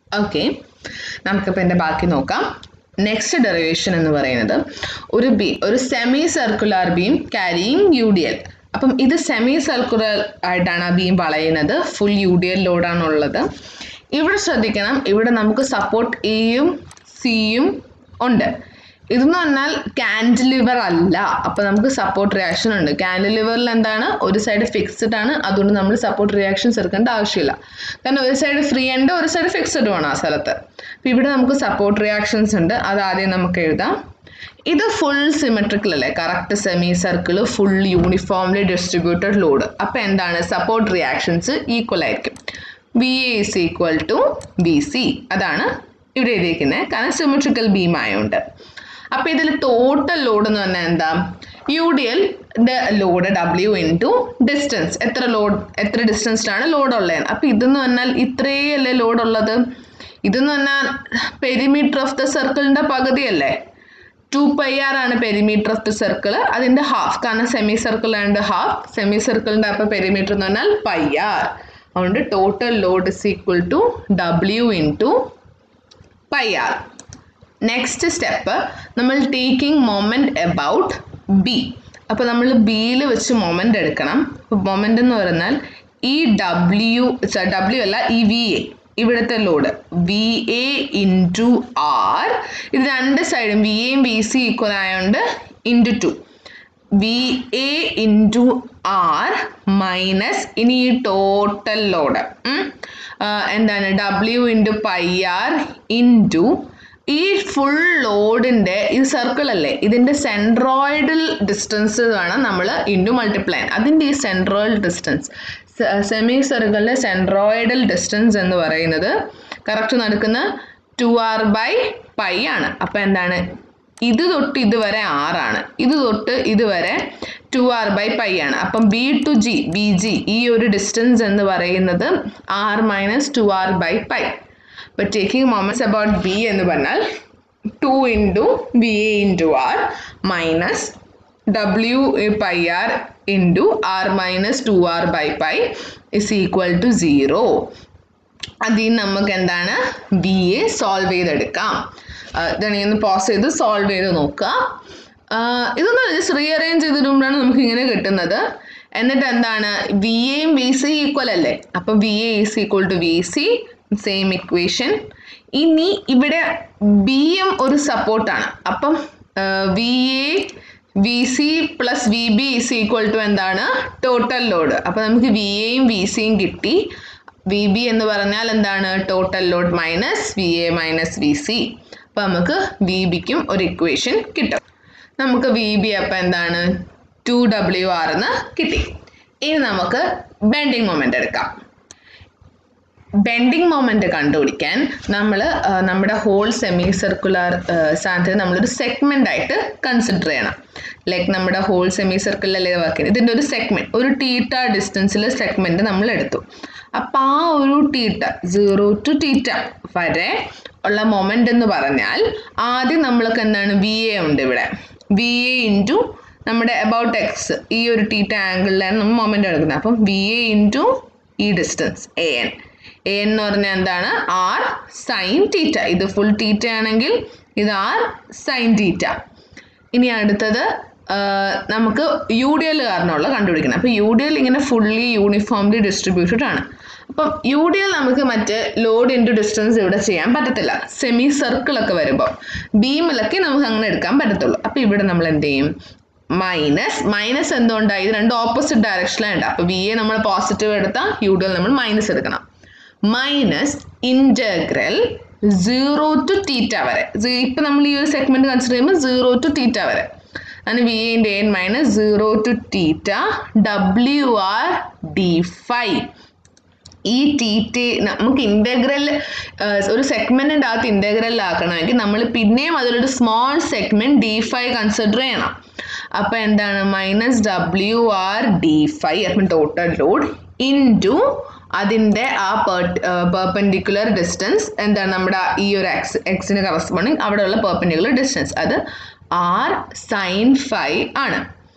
Okay നമുക്കിപ്പോൾ എൻ്റെ ബാക്കി നോക്കാം നെക്സ്റ്റ് ഡെറിവേഷൻ എന്ന് പറയുന്നത് ഒരു ബീം ഒരു semi circular beam carrying U D L അപ്പം ഇത് സെമി സർക്കുലർ ആയിട്ടാണ് ആ ബീം വളയുന്നത് ഫുൾ യു ഡി എൽ ലോഡാണുള്ളത് ഇവിടെ ശ്രദ്ധിക്കണം ഇവിടെ നമുക്ക് സപ്പോർട്ട് എയും സിയും ഉണ്ട് ഇതെന്ന് പറഞ്ഞാൽ കാൻഡിലിവർ അല്ല അപ്പോൾ നമുക്ക് സപ്പോർട്ട് റിയാക്ഷൻ ഉണ്ട് കാൻഡിലിവറിൽ എന്താണ് ഒരു സൈഡ് ഫിക്സ്ഡ് ആണ് അതുകൊണ്ട് നമ്മൾ സപ്പോർട്ട് റിയാക്ഷൻസ് എടുക്കേണ്ട ആവശ്യമില്ല കാരണം ഒരു സൈഡ് ഫ്രീ ഉണ്ട് ഒരു സൈഡ് ഫിക്സ്ഡ് ആണ് ആ സ്ഥലത്ത് അപ്പോൾ ഇവിടെ നമുക്ക് സപ്പോർട്ട് റിയാക്ഷൻസ് ഉണ്ട് അത് ആദ്യം നമുക്ക് എഴുതാം ഇത് ഫുൾ സിമെട്രിക്കൽ അല്ലേ correct semi circle full uniformly distributed load അപ്പോൾ എന്താണ് സപ്പോർട്ട് റിയാക്ഷൻസ് ഈക്വൽ ആയിരിക്കും V A is equal to B C അതാണ് ഇവിടെ എഴുതിയിരിക്കുന്നത് കാരണം സിമെട്രിക്കൽ ബീം ആയതുകൊണ്ട് അപ്പോൾ ഇതിൽ ടോട്ടൽ ലോഡ് എന്ന് പറഞ്ഞാൽ എന്താ U D L load W into distance എത്ര ലോഡ് എത്ര ഡിസ്റ്റൻസിലാണ് ലോഡ് ഉള്ളത് അപ്പോൾ ഇതെന്ന് പറഞ്ഞാൽ ഇത്രയല്ലേ ലോഡ് ഉള്ളത് ഇതെന്ന് പറഞ്ഞാൽ പെരിമീറ്റർ ഓഫ് ദ സർക്കിളിൻ്റെ പകുതിയല്ലേ ടു പൈ ആർ ആണ് പെരിമീറ്റർ ഓഫ് ദി സർക്കിൾ അതിൻ്റെ ഹാഫ് കാരണം semi circle and half semi സർക്കിളിൻ്റെ അപ്പോൾ പെരിമീറ്റർ എന്ന് പറഞ്ഞാൽ പൈ ആർ അതുകൊണ്ട് total load is equal to W into pi R next step നമ്മൾ ടേക്കിംഗ് മൊമെൻറ്റ് എബൌട്ട് ബി അപ്പോൾ നമ്മൾ ബിയിൽ വെച്ച് മൊമെൻ്റ് എടുക്കണം അപ്പോൾ മൊമെൻ്റ് എന്ന് പറഞ്ഞാൽ ഈ ഡബ്ല്യു ഡബ്ല്യു അല്ല ഈ വി എ ഇവിടുത്തെ load V A into R ഇത് രണ്ട് സൈഡും വി എയും വി സി ഈക്വൽ ആയതുകൊണ്ട് into two V A into R minus ഇനി ഈ ടോട്ടൽ ലോഡ് എന്താണ് W into pi R into ഈ ഫുൾ ലോഡിൻ്റെ ഈ സർക്കിൾ അല്ലേ ഇതിൻ്റെ സെൻട്രോയിഡൽ ഡിസ്റ്റൻസ് വേണം നമ്മൾ ഇൻറ്റു മൾട്ടിപ്ലൈ അതിൻ്റെ ഈ സെൻട്രോയിഡൽ ഡിസ്റ്റൻസ് സെമി സർക്കിളിലെ സെൻട്രോയിഡൽ ഡിസ്റ്റൻസ് എന്ന് പറയുന്നത് കറക്റ്റ് നടക്കുന്ന ടു ആർ ബൈ പൈ ആണ് അപ്പോൾ എന്താണ് ഇത് തൊട്ട് ഇതുവരെ ആറാണ് ഇത് തൊട്ട് ഇതുവരെ ടു ആർ ബൈ പൈ ആണ് അപ്പം B to G B G ഈ ഒരു ഡിസ്റ്റൻസ് എന്ന് പറയുന്നത് R minus two R by pi അപ്പോൾ ടേക്കിംഗ് മൊമെൻറ്റ്സ് അബൌട്ട് ബി എന്ന് പറഞ്ഞാൽ two into B A into R minus W pi R into R minus two R by pi is equal to zero അതിൽ നിന്ന് നമുക്ക് എന്താണ് B A solve ചെയ്തെടുക്കാം ഇതാണെങ്കിൽ ഒന്ന് പോസ് ചെയ്ത് സോൾവ് ചെയ്ത് നോക്കുക ഇതൊന്ന് ജസ്റ്റ് റീഅറേഞ്ച് ചെയ്തിട്ടുകൊണ്ടാണ് നമുക്ക് ഇങ്ങനെ കിട്ടുന്നത് എന്നിട്ട് എന്താണ് വി എയും വി സി ഈക്വൽ അല്ലേ അപ്പം V A is equal to V C same equation ഇനി ഇവിടെ ബി എം ഒരു സപ്പോർട്ടാണ് അപ്പം V A V C plus V B is equal to എന്താണ് ടോട്ടൽ ലോഡ് അപ്പോൾ നമുക്ക് വി എയും വി സിയും കിട്ടി വി ബി എന്ന് പറഞ്ഞാൽ എന്താണ് total load minus V A minus V C അപ്പോൾ നമുക്ക് വി ബിക്കും ഒരു ഇക്വേഷൻ കിട്ടും നമുക്ക് വി ബി അപ്പം എന്താണ് ടു ഡബ്ല്യു ആർ എന്ന് കിട്ടി ഇനി നമുക്ക് ബെൻഡിങ് മൊമെൻ്റ് എടുക്കാം ബെൻഡിങ് മൊമെൻ്റ് കണ്ടുപിടിക്കാൻ നമ്മൾ നമ്മുടെ ഹോൾ സെമി സർക്കുലർ സാധനത്തിന് നമ്മളൊരു സെഗ്മെൻ്റ് ആയിട്ട് കൺസിഡർ ചെയ്യണം ലൈക്ക് നമ്മുടെ ഹോൾ സെമി സർക്കിളിലല്ലേ വർക്ക് ചെയ്യുന്നത് ഇതിൻ്റെ ഒരു സെഗ്മെൻറ്റ് ഒരു ടീറ്റ ഡിസ്റ്റൻസിൽ സെഗ്മെൻറ്റ് നമ്മൾ എടുത്തു അപ്പോൾ ആ ഒരു ടീറ്റ സീറോ ടു ടീറ്റ വരെ ഉള്ള മൊമെൻ്റ് എന്ന് പറഞ്ഞാൽ ആദ്യം നമ്മൾക്ക് എന്താണ് വി എ ഉണ്ട് ഇവിടെ വി എ ഇൻറ്റു നമ്മുടെ അബൌട്ട് എക്സ് ഈ ഒരു ടീറ്റ ആംഗിളിലാണ് നമ്മൾ മൊമെൻ്റ് എടുക്കുന്നത് അപ്പം വി എ ഇൻറ്റു ഈ ഡിസ്റ്റൻസ് എ എൻ എ എന്ന് പറഞ്ഞാൽ എന്താണ് ആർ സൈൻ ടീറ്റ ഇത് ഫുൾ ടീറ്റ ആണെങ്കിൽ ഇത് ആർ സൈൻ ടീറ്റ ഇനി അടുത്തത് നമുക്ക് യു ഡി എൽ കാരണമുള്ള കണ്ടുപിടിക്കണം അപ്പോൾ യു ഡി എൽ ഇങ്ങനെ ഫുള്ളി യൂണിഫോംലി ഡിസ്ട്രിബ്യൂട്ടഡ് ആണ് അപ്പം യു ഡി എൽ നമുക്ക് മറ്റ് ലോഡ് ഇൻറ്റു ഡിസ്റ്റൻസ് ഇവിടെ ചെയ്യാൻ പറ്റത്തില്ല സെമി സർക്കിളൊക്കെ വരുമ്പോൾ ബീമിലൊക്കെ നമുക്ക് അങ്ങനെ എടുക്കാൻ പറ്റത്തുള്ളൂ അപ്പോൾ ഇവിടെ നമ്മൾ എന്ത് ചെയ്യും മൈനസ് മൈനസ് എന്തുകൊണ്ടാണ് ഇത് രണ്ട് ഓപ്പോസിറ്റ് ഡയറക്ഷനിലുണ്ട് അപ്പോൾ വി എ നമ്മൾ പോസിറ്റീവ് എടുത്താൽ യു ഡി എൽ നമ്മൾ മൈനസ് എടുക്കണം minus integral zero to theta വരെ ഇപ്പം നമ്മൾ ഈ ഒരു സെഗ്മെൻറ്റ് കൺസിഡർ ചെയ്യുമ്പോൾ സീറോ ടു ടീറ്റ വരെ ആണ് വി എൻ്റെ N minus zero to theta W R D five ഈ ടീറ്റ നമുക്ക് ഇൻ്റഗ്രൽ ഒരു സെഗ്മെൻറ്റിൻ്റെ അകത്ത് ഇൻ്റഗ്രൽ ആക്കണമെങ്കിൽ നമ്മൾ പിന്നെയും അതിലൊരു small segment D five consider ചെയ്യണം അപ്പോൾ എന്താണ് minus W R D five അപ്പം ടോട്ടൽ ലോഡ് ഇൻ ടു അതിൻ്റെ ആ പെർപെൻഡിക്കുലർ ഡിസ്റ്റൻസ് എന്താണ് നമ്മുടെ ഈ ഒരു എക്സ് എക്സിന് കറസ്പോണ്ടിങ് അവിടെയുള്ള പെർപെൻഡിക്കുലർ ഡിസ്റ്റൻസ് അത് ആർ സൈൻ ഫൈവ് ആണ്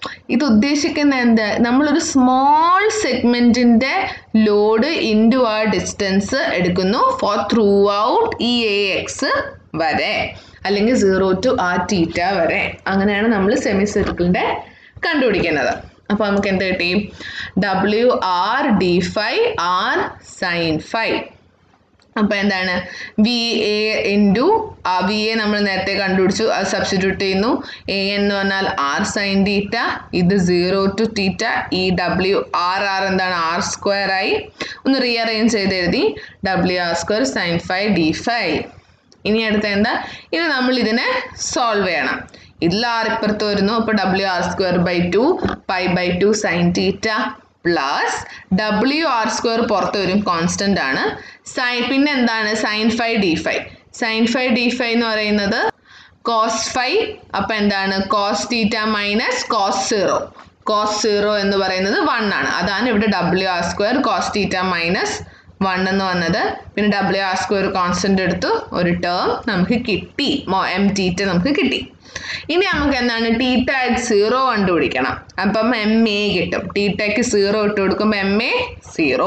ഇത് ഉദ്ദേശിക്കുന്ന എന്ത് നമ്മളൊരു സ്മോൾ സെഗ്മെന്റിന്റെ ലോഡ് ഇൻറ്റു ആ ഡിസ്റ്റൻസ് എടുക്കുന്നു ഫോർ ത്രൂ ഔട്ട് ഈ എ എക്സ് വരെ അല്ലെങ്കിൽ സീറോ ടു ആ ടീറ്റ വരെ അങ്ങനെയാണ് നമ്മൾ സെമി സർക്കിളിന്റെ കണ്ടുപിടിക്കുന്നത് അപ്പോൾ നമുക്ക് എന്ത് കിട്ടി W R D five R sine five അപ്പോൾ എന്താണ് വി എ ഇൻറ്റു ആ വി എ നമ്മൾ നേരത്തെ കണ്ടുപിടിച്ചു അത് സബ്സ്റ്റിറ്റ്യൂട്ട് ചെയ്യുന്നു എ എന്ന് പറഞ്ഞാൽ ആർ സൈൻ ടീറ്റ ഇത് സീറോ ടു ടീറ്റ ഈ ഡബ്ല്യു ആർ ആർ എന്താണ് ആർ സ്ക്വയർ ആയി ഒന്ന് റീഅറേഞ്ച് ചെയ്ത് എഴുതി W R square sine five D five ഇനി അടുത്ത എന്താ ഇനി നമ്മൾ ഇതിനെ സോൾവ് ചെയ്യണം ഇതിൽ ആർ ഇപ്പുറത്ത് വരുന്നു അപ്പോൾ W R square by two pi by two sine theta plus W R square പുറത്ത് വരും കോൺസ്റ്റന്റ് ആണ് സൈൻ പിന്നെ എന്താണ് sine five D five sine five D five എന്ന് പറയുന്നത് കോസ് ഫൈവ് അപ്പം എന്താണ് cos theta minus cos zero cos zero എന്ന് പറയുന്നത് വൺ ആണ് അതാണ് ഇവിടെ W R square cos theta minus one എന്ന് വന്നത് പിന്നെ ഡബ്ല്യു ആർ സ്ക്വയർ കോൺസ്റ്റന്റ് എടുത്തു ഒരു ടേം നമുക്ക് കിട്ടി എം ടീറ്റ നമുക്ക് കിട്ടി ഇനി നമുക്ക് എന്താണ് ടീറ്റ അറ്റ് സീറോ കണ്ടുപിടിക്കണം അപ്പം എം എ കിട്ടും ടീറ്റയ്ക്ക് സീറോ ഇട്ട് കൊടുക്കുമ്പോൾ എം എ സീറോ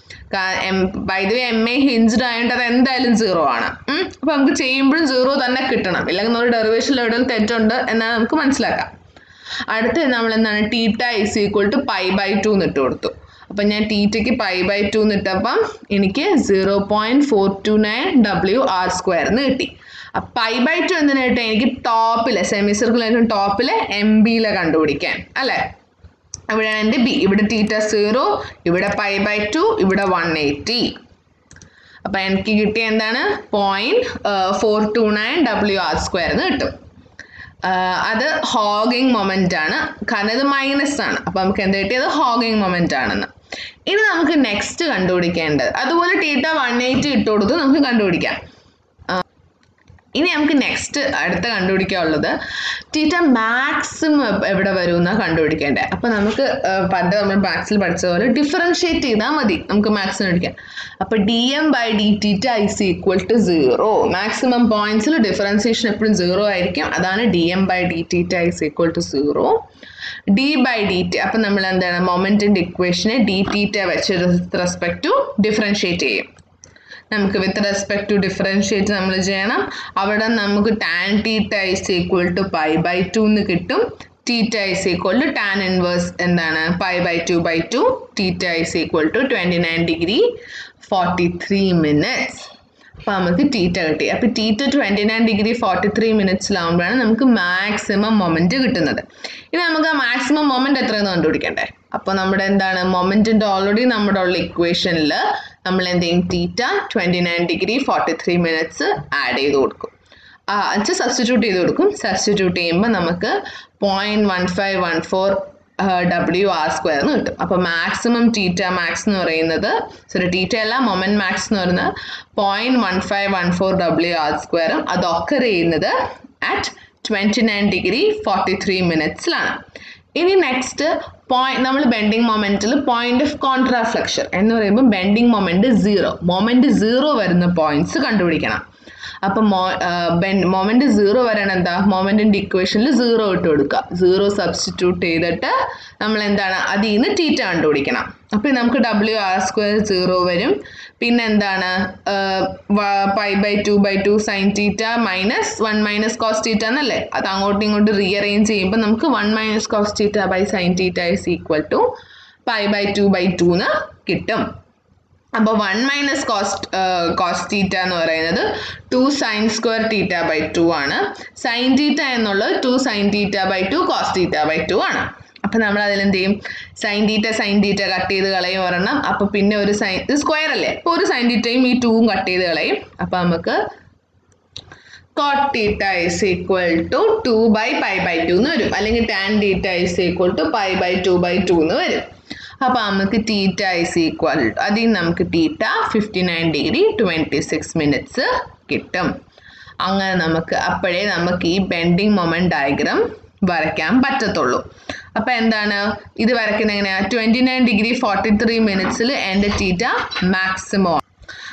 വൈദ്യുതി എം എ ഹിഞ്ച്ഡ് ആയതുകൊണ്ട് അത് എന്തായാലും സീറോ ആണ് ഉം. അപ്പൊ നമുക്ക് ചെയ്യുമ്പോഴും സീറോ തന്നെ കിട്ടണം ഇല്ലെങ്കിൽ നമ്മുടെ ഡെറിവേഷനിൽ എവിടെയും തെറ്റുണ്ട് എന്നാണ് നമുക്ക് മനസ്സിലാക്കാം അടുത്ത് നമ്മൾ എന്താണ് theta is equal to pi by two ഇട്ട് കൊടുത്തു അപ്പം ഞാൻ ടീറ്റയ്ക്ക് പൈ ബൈ ടു ഇട്ടപ്പം എനിക്ക് zero point four two nine W R square എന്ന് കിട്ടി പൈ ബൈ ടു എന്തിനാ കിട്ടുക എനിക്ക് ടോപ്പിലെ സെമി സർക്കിൾ ടോപ്പിലെ എം ബിയിലെ കണ്ടുപിടിക്കാൻ അല്ലേ ഇവിടെയാണ് എൻ്റെ ബി ഇവിടെ ടീറ്റ സീറോ ഇവിടെ പൈ ബൈ ടു ഇവിടെ വൺ എയ്റ്റി അപ്പം എനിക്ക് കിട്ടിയ എന്താണ് point four two nine W R square എന്ന് കിട്ടും ആഹ് അത് ഹോഗിങ് മൊമെന്റ് ആണ് കാരണം ഇത് മൈനസ് ആണ് അപ്പം നമുക്ക് എന്ത് കിട്ടിയത് ഹോഗിങ് മൊമെന്റ് ആണെന്ന് ഇനി നമുക്ക് നെക്സ്റ്റ് കണ്ടുപിടിക്കേണ്ടത് അതുപോലെ ടീറ്റ വൺ എയ്റ്റി ഇട്ട് കൊടുത്ത് നമുക്ക് കണ്ടുപിടിക്കാം ഇനി നമുക്ക് നെക്സ്റ്റ് അടുത്ത കണ്ടുപിടിക്കാനുള്ളത് ടീറ്റ മാക്സിമം എവിടെ വരും എന്നാണ് കണ്ടുപിടിക്കേണ്ടത് അപ്പൊ നമുക്ക് ആ, പണ്ട് നമ്മൾ മാത്സിൽ പഠിച്ച പോലെ ഡിഫറൻഷിയേറ്റ് ചെയ്താൽ മതി നമുക്ക് മാക്സിമം കണ്ടുപിടിക്കാം അപ്പൊ D M by D theta is equal to zero maximum പോയിന്റ്സിൽ ഡിഫറൻസിയേഷൻ എപ്പോഴും സീറോ ആയിരിക്കും അതാണ് D M by D theta is equal to zero D by D T അപ്പം നമ്മൾ എന്താണ് മൊമെന്റിന്റെ ഇക്വേഷനെ ഡി ടീറ്റ വെച്ച് റെസ്പെക്ട് ടു ഡിഫറൻഷിയേറ്റ് ചെയ്യും നമുക്ക് വിത്ത് റെസ്പെക്ട് ടു ഡിഫറൻഷിയേറ്റ് നമ്മൾ ചെയ്യണം അവിടെ നമുക്ക് tan theta is equal to pi by two എന്ന് കിട്ടും theta is equal to tan inverse എന്താണ് pi by two by two theta is equal to twenty nine degree forty three minutes അപ്പോൾ നമുക്ക് theta കിട്ടി അപ്പോൾ theta twenty nine degree forty three മിനിറ്റ്സിലാവുമ്പോഴാണ് നമുക്ക് maximum moment കിട്ടുന്നത് ഇനി നമുക്ക് ആ മാക്സിമം മൊമെൻറ്റ് എത്രയെന്ന് കണ്ടുപിടിക്കണ്ടേ അപ്പോൾ നമ്മുടെ എന്താണ് മൊമെൻറ്റിൻ്റെ ഓൾറെഡി നമ്മുടെ ഉള്ള ഇക്വേഷനിൽ നമ്മൾ എന്ത് ചെയ്യും theta twenty nine degree forty three minutes add ചെയ്ത് കൊടുക്കും അച്ഛൻ സബ്സ്റ്റിറ്റ്യൂട്ട് ചെയ്ത് കൊടുക്കും സബ്സ്റ്റിറ്റ്യൂട്ട് ചെയ്യുമ്പോൾ നമുക്ക് point one five one four W R square എന്ന് കിട്ടും അപ്പോൾ മാക്സിമം ടീറ്റ മാക്സ് എന്ന് പറയുന്നത് സോറി ടീറ്റ അല്ല മൊമെന്റ് മാക്സ് എന്ന് പറയുന്നത് point one five one four W R സ്ക്വയറും അത് ഒക്കർ ചെയ്യുന്നത് at twenty nine degree forty three മിനിറ്റ്സിലാണ് ഇനി നെക്സ്റ്റ് പോയിന്റ് നമ്മൾ ബെൻഡിങ് മൊമെന്റിൽ പോയിന്റ് ഓഫ് കോൺട്രാഫ്ലക്ഷൻ എന്ന് പറയുമ്പോൾ bending moment zero moment zero വരുന്ന പോയിന്റ്സ് കണ്ടുപിടിക്കണം അപ്പം മൊമെന്റ് സീറോ വരണം എന്താ മൊമെന്റിന്റെ ഇക്വേഷനിൽ സീറോ ഇട്ട് കൊടുക്കുക സീറോ സബ്സ്റ്റിറ്റ്യൂട്ട് ചെയ്തിട്ട് നമ്മൾ എന്താണ് അതിൽ നിന്ന് ടീറ്റ കണ്ടുപിടിക്കണം അപ്പം നമുക്ക് ഡബ്ല്യു ആർ സ്ക്വയർ സീറോ വരും പിന്നെ എന്താണ് pi by two by two sine theta minus one minus cos theta എന്നല്ലേ അത് അങ്ങോട്ടും ഇങ്ങോട്ടും റീഅറേഞ്ച് ചെയ്യുമ്പോൾ നമുക്ക് one minus cos theta by sine theta is equal to pi by two by two എന്ന് കിട്ടും അപ്പോൾ one minus cos cos theta എന്ന് പറയുന്നത് two sine square theta by two ആണ് സൈൻ തീറ്റ എന്നുള്ളത് two sine theta by two cos theta by two ആണ് അപ്പം നമ്മൾ അതിൽ എന്ത് ചെയ്യും sine theta sine theta cut ചെയ്ത് കളയും ഒരെണ്ണം അപ്പോൾ പിന്നെ ഒരു സൈൻ ഇത് സ്ക്വയർ അല്ലേ അപ്പോൾ ഒരു സൈൻ തീറ്റയും ഈ ടൂവും കട്ട് ചെയ്ത് കളയും അപ്പോൾ നമുക്ക് cot theta is equal to two by pi by two എന്ന് വരും അല്ലെങ്കിൽ tan theta is equal to pi by two by two എന്ന് വരും അപ്പോൾ നമുക്ക് തീറ്റ ഇസ് ഈക്വൽ അതിൽ നിന്ന് നമുക്ക് theta fifty nine degree twenty six minutes കിട്ടും അങ്ങനെ നമുക്ക് അപ്പോഴേ നമുക്ക് ഈ ബെൻഡിങ് മൊമെന്റ് ഡയഗ്രാം വരയ്ക്കാൻ പറ്റത്തുള്ളൂ അപ്പോൾ എന്താണ് ഇത് വരയ്ക്കുന്നത് എങ്ങനെയാണ് twenty nine degree forty three മിനിറ്റ്സിൽ എൻ്റെ തീറ്റ മാക്സിമം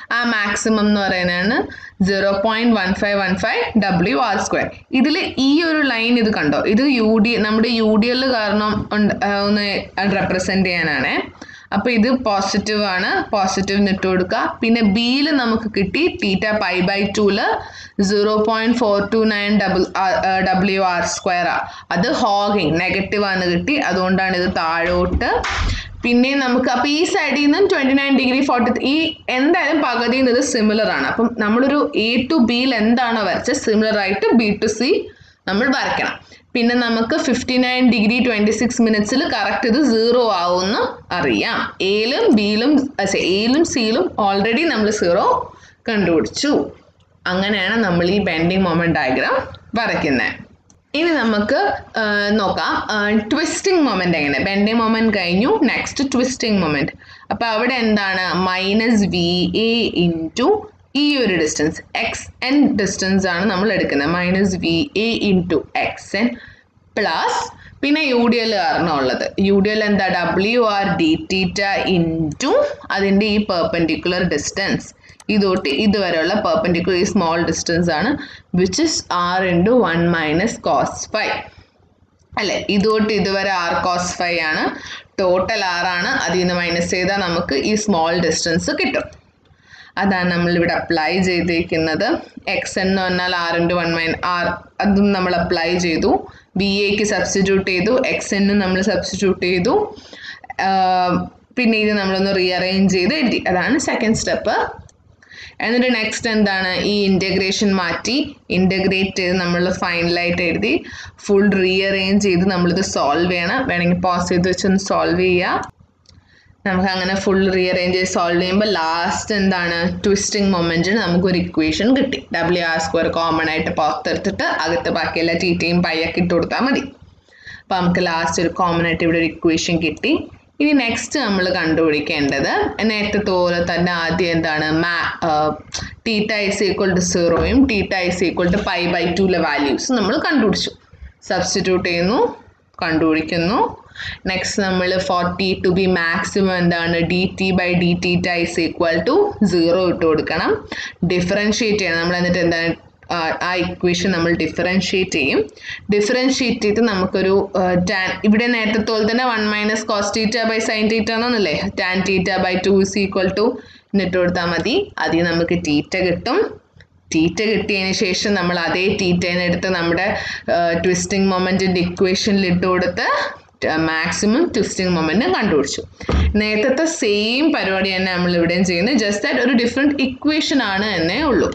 ആ മാക്സിമം എന്ന് പറയുന്നതാണ് zero point one five one five W R square ഇതിൽ ഈ ഒരു ലൈൻ ഇത് കണ്ടോ ഇത് യു ഡി നമ്മുടെ യു ഡി എൽ കാരണം ഉണ്ട് ആ, ഒന്ന് റെപ്രസെന്റ് ചെയ്യാനാണ് അപ്പൊ ഇത് പോസിറ്റീവ് ആണ് പോസിറ്റീവ് ഇട്ട് കൊടുക്കുക പിന്നെ ബിയിൽ നമുക്ക് കിട്ടി തീറ്റ പൈ ബൈ ടൂല് zero point four two nine double W R square ആ അത് ഹോഗിങ് നെഗറ്റീവ് ആണ് കിട്ടി അതുകൊണ്ടാണ് ഇത് താഴോട്ട് പിന്നെ നമുക്ക് അപ്പൊ ഈ സൈഡിൽ നിന്നും ട്വന്റി നയൻ ഡിഗ്രി ഫോർട്ടി ഈ എന്തായാലും പകുതിയിൽ നിന്ന് ഇത് സിമിലർ ആണ് അപ്പം നമ്മളൊരു എ ടു ബിയിൽ എന്താണോ വരച്ചത് സിമിലർ ആയിട്ട് ബി ടു സി നമ്മൾ വരയ്ക്കണം പിന്നെ നമുക്ക് fifty nine degree twenty six മിനിറ്റ്സിൽ കറക്റ്റ് ഇത് സീറോ ആവുമെന്ന് അറിയാം എയിലും ബിയിലും എയിലും സിയിലും ഓൾറെഡി നമ്മൾ സീറോ കണ്ടുപിടിച്ചു അങ്ങനെയാണ് നമ്മൾ ഈ ബെൻഡിങ് മൊമെന്റ് ഡയഗ്രാം വരയ്ക്കുന്നത് ഇനി നമുക്ക് ആ, നോക്കാം ട്വിസ്റ്റിംഗ് മൊമെന്റ് എങ്ങനെ ബെൻഡിങ് മൊമെന്റ് കഴിഞ്ഞു നെക്സ്റ്റ് ട്വിസ്റ്റിംഗ് മൊമെന്റ് അപ്പൊ അവിടെ എന്താണ് മൈനസ് വി എ ഇൻറ്റു ഈ ഒരു ഡിസ്റ്റൻസ് എക്സ് എൻ ഡിസ്റ്റൻസ് ആണ് നമ്മൾ എടുക്കുന്നത് minus V A into X N plus പിന്നെ യു ഡി എൽ കാരണം ഉള്ളത് യു ഡി എൽ എന്താ W R D theta into അതിൻ്റെ ഈ പെർപെൻഡിക്കുലർ ഡിസ്റ്റൻസ് ഇതൊട്ട് ഇതുവരെയുള്ള പെർപെൻഡിക്കുലർ ഈ സ്മോൾ ഡിസ്റ്റൻസ് ആണ് which is R into one minus cos five അല്ലെ ഇതൊട്ട് ഇതുവരെ ആർ കോസ് ഫൈവ് ആണ് ടോട്ടൽ ആറാണ് അതിൽ നിന്ന് മൈനസ് ചെയ്താൽ നമുക്ക് ഈ സ്മോൾ ഡിസ്റ്റൻസ് കിട്ടും അതാണ് നമ്മൾ ഇവിടെ അപ്ലൈ ചെയ്തിരിക്കുന്നത് എക്സ് എന്ന് പറഞ്ഞാൽ R into one minus R അതും നമ്മൾ അപ്ലൈ ചെയ്തു ബി എക്ക് സബ്സ്റ്റിറ്റ്യൂട്ട് ചെയ്തു എക്സ് എന്നും നമ്മൾ സബ്സ്റ്റിറ്റ്യൂട്ട് ചെയ്തു ആഹ് പിന്നെ ഇത് നമ്മളൊന്ന് റീഅറേഞ്ച് ചെയ്ത് എഴുതി അതാണ് സെക്കൻഡ് സ്റ്റെപ്പ് എന്നിട്ട് നെക്സ്റ്റ് എന്താണ് ഈ ഇൻ്റഗ്രേഷൻ മാറ്റി ഇൻ്റഗ്രേറ്റ് ചെയ്ത് നമ്മൾ ഫൈനലായിട്ട് എഴുതി ഫുൾ റീഅറേഞ്ച് ചെയ്ത് നമ്മളിത് സോൾവ് ചെയ്യണം വേണമെങ്കിൽ പോസ് ചെയ്ത് വെച്ചൊന്ന് സോൾവ് ചെയ്യുക നമുക്ക് അങ്ങനെ ഫുൾ റീഅറേഞ്ച് ചെയ്ത് സോൾവ് ചെയ്യുമ്പോൾ ലാസ്റ്റ് എന്താണ് ട്വിസ്റ്റിംഗ് മൊമെന്റിന് നമുക്കൊരു ഇക്വേഷൻ കിട്ടി ഡബ്ല്യു ആർ സ്ക്വയർ കോമൺ ആയിട്ട് പുറത്തെടുത്തിട്ട് അകത്ത് ബാക്കിയെല്ലാ ടീറ്റയും പയ്യൊക്കെ ഇട്ട് കൊടുത്താൽ മതി അപ്പോൾ നമുക്ക് ലാസ്റ്റ് ഒരു കോമൺ ആയിട്ട് ഇവിടെ ഒരു ഇക്വേഷൻ കിട്ടി ഇനി നെക്സ്റ്റ് നമ്മൾ കണ്ടുപിടിക്കേണ്ടത് നേരത്തെ പോലെ തന്നെ ആദ്യം എന്താണ് മാ ടീറ്റ ഐസ് ഈക്വൽ ടു സീറോയും theta is equal to pi by ടുലെ വാല്യൂസ് നമ്മൾ കണ്ടുപിടിച്ചു സബ്സ്റ്റിറ്റ്യൂട്ട് ചെയ്യുന്നു കണ്ടുപിടിക്കുന്നു നെക്സ്റ്റ് നമ്മൾ ഫോർട്ടി ടു ബി മാക്സിമം എന്താണ് D T by D T ടൈസ് ഈക്വൽ ടു സീറോ ഇട്ട് കൊടുക്കണം ഡിഫറൻഷിയേറ്റ് ചെയ്യണം നമ്മൾ എന്നിട്ട് എന്താണ് ആ, ആ ഇക്വേഷൻ നമ്മൾ ഡിഫറൻഷിയേറ്റ് ചെയ്യും ഡിഫറൻഷിയേറ്റ് ചെയ്ത് നമുക്കൊരു ടാൻ ഇവിടെ നേരത്തെ പോലെ തന്നെ one minus cos theta by sine theta എന്നല്ലേ tan theta by two is equal to എന്നിട്ട് കൊടുത്താൽ മതി അതിൽ നമുക്ക് ടീറ്റ കിട്ടും ടീറ്റ കിട്ടിയതിന് ശേഷം നമ്മൾ അതേ ടീറ്റേനെ എടുത്ത് നമ്മുടെ ട്വിസ്റ്റിംഗ് മൊമെൻറ്റിൻ്റെ ഇക്വേഷനിൽ ഇട്ട് കൊടുത്ത് മാക്സിമം ട്വിസ്റ്റിംഗ് മൊമെൻറ്റും കണ്ടുപിടിച്ചു നേരത്തെ സെയിം പരിപാടി തന്നെ നമ്മൾ ഇവിടെയും ചെയ്യുന്നത് ജസ്റ്റ് ദാറ്റ് ഒരു ഡിഫറെൻറ്റ് ഇക്വേഷൻ ആണ് എന്നേ ഉള്ളൂ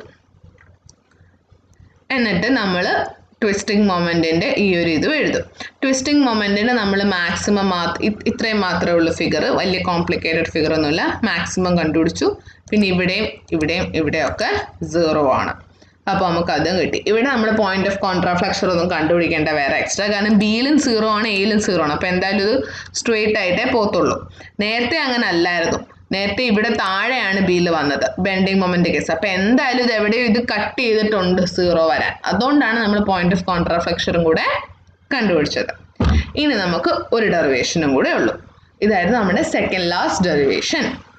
എന്നിട്ട് നമ്മൾ ട്വിസ്റ്റിംഗ് മൊമെൻറ്റിൻ്റെ ഈ ഒരു ഇത് എഴുതും ട്വിസ്റ്റിംഗ് മൊമെൻറ്റിന് നമ്മൾ മാക്സിമം മാത്ര ഇത്രയും മാത്രമേ ഉള്ളൂ ഫിഗർ വലിയ കോംപ്ലിക്കേറ്റഡ് ഫിഗർ ഒന്നുമില്ല മാക്സിമം കണ്ടുപിടിച്ചു പിന്നെ ഇവിടെയും ഇവിടെയും ഇവിടെയൊക്കെ സീറോ ആണ് അപ്പോൾ നമുക്ക് അതും കിട്ടി ഇവിടെ നമ്മൾ പോയിന്റ് ഓഫ് കോൺട്രാഫ്ലക്ഷൻ ഒന്നും കണ്ടുപിടിക്കേണ്ട വേറെ എക്സ്ട്രാ കാരണം ബിയിലും സീറോ ആണ് എയിലും സീറോ ആണ് അപ്പോൾ എന്തായാലും ഇത് സ്ട്രെയിറ്റ് ആയിട്ടേ പോത്തുള്ളൂ നേരത്തെ അങ്ങനെ അല്ലായിരുന്നു നേരത്തെ ഇവിടെ താഴെയാണ് ബിയിൽ വന്നത് ബെൻഡിങ് മൊമെന്റ് കേസ് അപ്പോൾ എന്തായാലും ഇത് എവിടെയോ ഇത് കട്ട് ചെയ്തിട്ടുണ്ട് സീറോ വരാൻ അതുകൊണ്ടാണ് നമ്മൾ പോയിന്റ് ഓഫ് കോൺട്രാഫ്ലക്ഷനും കൂടെ കണ്ടുപിടിച്ചത് ഇനി നമുക്ക് ഒരു ഡെറിവേഷനും കൂടെ ഉള്ളൂ ഇതായിരുന്നു നമ്മുടെ സെക്കൻഡ് ലാസ്റ്റ് ഡെറിവേഷൻ